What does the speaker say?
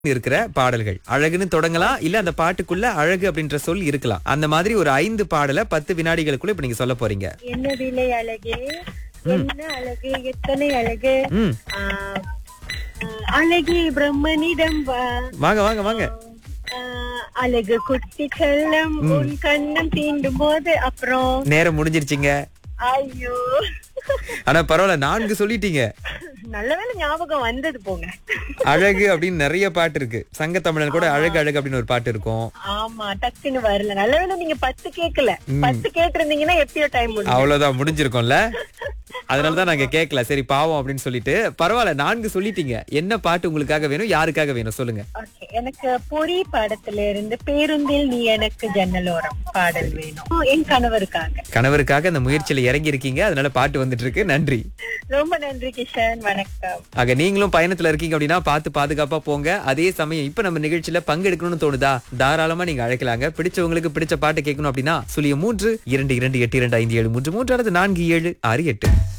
இருக்கிற பாடல்கள் அழகுன்னு தொடங்கலாம் இல்ல அந்த பாட்டுக்குள்ள அழகு அப்படின்ற சொல் இருக்கலாம் அந்த மாதிரி ஒரு ஐந்து பாடலை பத்து வினாடிகளுக்குள்ள இப்ப நீங்க சொல்ல போறீங்க என்ன விலை அழகு என்ன அழகு எத்தனை அழகு ம் ஆ, ஆ, அழகி பிரம்மனிடம் வா வாங்க வாங்க வாங்க ஆ, அழகு குட்டி செல்லம் உன் கண்ணம் தீண்டும் போது அப்புறம் நேரம் முடிஞ்சிருச்சுங்க ஐயோ ஆனா பரவாயில்ல நான்கு சொல்லிட்டீங்க நல்ல வேளை ஞாபகம் வந்தது போங்க அழகு அப்படின்னு நிறைய பாட்டு இருக்கு சங்க தமிழன் கூட அழகு அழகு அப்படின்னு ஒரு பாட்டு இருக்கும் ஆமா டக்குன்னு வரல நல்ல வேளை நீங்க பத்து கேக்கல பத்து கேட்டிருந்தீங்கன்னா எப்பயோ டைம் முடியும் அவ்வளவுதான் முடிஞ்சிருக்கும்ல அதனாலதான் நாங்க கேட்கல சரி பாவம் அப்படின்னு சொல்லிட்டு பரவாயில்ல நான்கு சொல்லிட்டீங்க என்ன பாட்டு உங்களுக்காக வேணும் யாருக்காக வேணும் சொல்லுங்க ஓகே எனக்கு பொறி படத்துல இருந்து பேருந்தில் நீ எனக்கு ஜன்னலோரம் பாடல் வேணும் என் கணவருக்காக கணவருக்காக அந்த முயற்சியில இறங்கி இருக்கீங்க அதனால பாட்டு வந்துட்டு இருக்கு நன்றி ரொம்ப நன்றி கிஷன் வணக்கம் ஆக நீங்களும் பயணத்துல இருக்கீங்க அப்படின்னா பார்த்து பாதுகாப்பா போங்க அதே சமயம் இப்ப நம்ம நிகழ்ச்சியில பங்கெடுக்கணும்னு தோணுதா தாராளமா நீங்க அழைக்கலாங்க பிடிச்சவங்களுக்கு பிடிச்ச பாட்டு கேட்கணும் அப்படின்னா சுழிய மூன்று இரண்டு இரண்டு எட்டு இரண்டு ஐந்து ஏழு மூன்று மூன்று அல்லது நான்கு ஏழு ஆறு எட்டு